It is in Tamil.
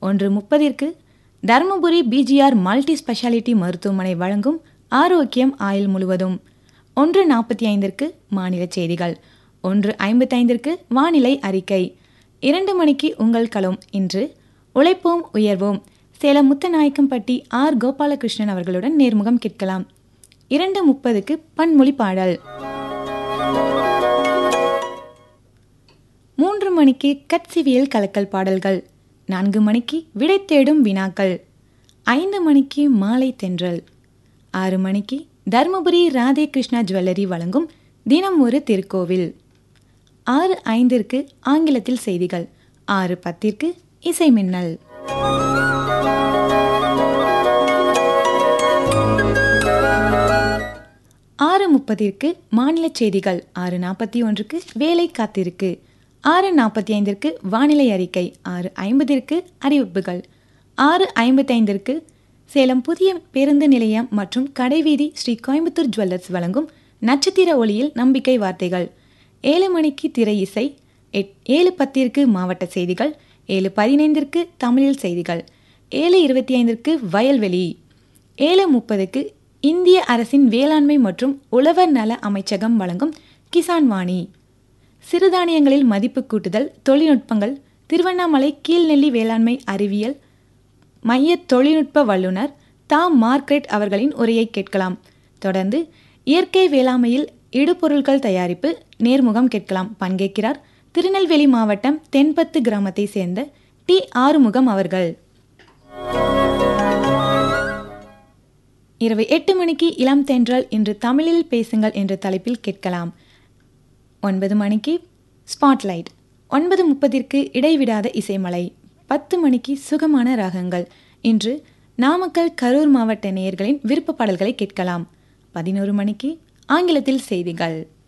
ஒன்று முப்பதிற்கு தருமபுரி பிஜிஆர் மல்டி ஸ்பெஷாலிட்டி மருத்துவமனை வழங்கும் ஆரோக்கியம் ஆயுள் முழுவதும் ஒன்று நாற்பத்தி ஐந்திற்கு மாநில செய்திகள் ஒன்று ஐம்பத்தைந்திற்கு வானிலை அறிக்கை இரண்டு மணிக்கு உங்கள் களம் இன்று உழைப்போம் உயர்வோம் சேலம் முத்தநாயக்கம்பட்டி ஆர் கோபாலகிருஷ்ணன் அவர்களுடன் நேர்முகம் கேட்கலாம் இரண்டு முப்பதுக்கு பன்மொழி பாடல் மூன்று மணிக்கு கட்சிவியல் கலக்கல் பாடல்கள் நான்கு மணிக்கு விடை தேடும் வினாக்கள் ஐந்து மணிக்கு மாலை தென்றல் ஆறு மணிக்கு தருமபுரி ராதே கிருஷ்ணா ஜுவல்லரி வழங்கும் தினம் ஒரு திருக்கோவில் ஆறு ஐந்திற்கு ஆங்கிலத்தில் செய்திகள் ஆறு பத்திற்கு இசை மின்னல் ஆறு முப்பதிற்கு மாநில செய்திகள் ஆறு நாற்பத்தி ஒன்றுக்கு வேலை காத்திருக்கு ஆறு நாற்பத்தி ஐந்திற்கு வானிலை அறிக்கை ஆறு ஐம்பதிற்கு அறிவிப்புகள் ஆறு ஐம்பத்தைந்திற்கு சேலம் புதிய பேருந்து நிலையம் மற்றும் கடைவீதி ஸ்ரீ கோயம்புத்தூர் ஜுவல்லர்ஸ் வழங்கும் நட்சத்திர ஒளியில் நம்பிக்கை வார்த்தைகள் ஏழு மணிக்கு திரை இசை எட் ஏழு பத்திற்கு மாவட்ட செய்திகள் ஏழு பதினைந்திற்கு தமிழில் செய்திகள் ஏழு இருபத்தி ஐந்திற்கு வயல்வெளி ஏழு முப்பதுக்கு இந்திய அரசின் வேளாண்மை மற்றும் உழவர் நல அமைச்சகம் வழங்கும் கிசான் வாணி சிறுதானியங்களில் மதிப்பு கூட்டுதல் தொழில்நுட்பங்கள் திருவண்ணாமலை கீழ்நெல்லி வேளாண்மை அறிவியல் மைய தொழில்நுட்ப வல்லுநர் தா மார்க்ரெட் அவர்களின் உரையை கேட்கலாம் தொடர்ந்து இயற்கை வேளாண்மையில் இடுபொருட்கள் தயாரிப்பு நேர்முகம் கேட்கலாம் பங்கேற்கிறார் திருநெல்வேலி மாவட்டம் தென்பத்து கிராமத்தை சேர்ந்த டி ஆறுமுகம் அவர்கள் இரவு எட்டு மணிக்கு இளம் தென்றல் இன்று தமிழில் பேசுங்கள் என்ற தலைப்பில் கேட்கலாம் ஒன்பது மணிக்கு ஸ்பாட்லைட் ஒன்பது முப்பதிற்கு இடைவிடாத இசைமலை பத்து மணிக்கு சுகமான ராகங்கள் இன்று நாமக்கல் கரூர் மாவட்ட நேயர்களின் விருப்ப பாடல்களை கேட்கலாம் பதினோரு மணிக்கு ஆங்கிலத்தில் செய்திகள்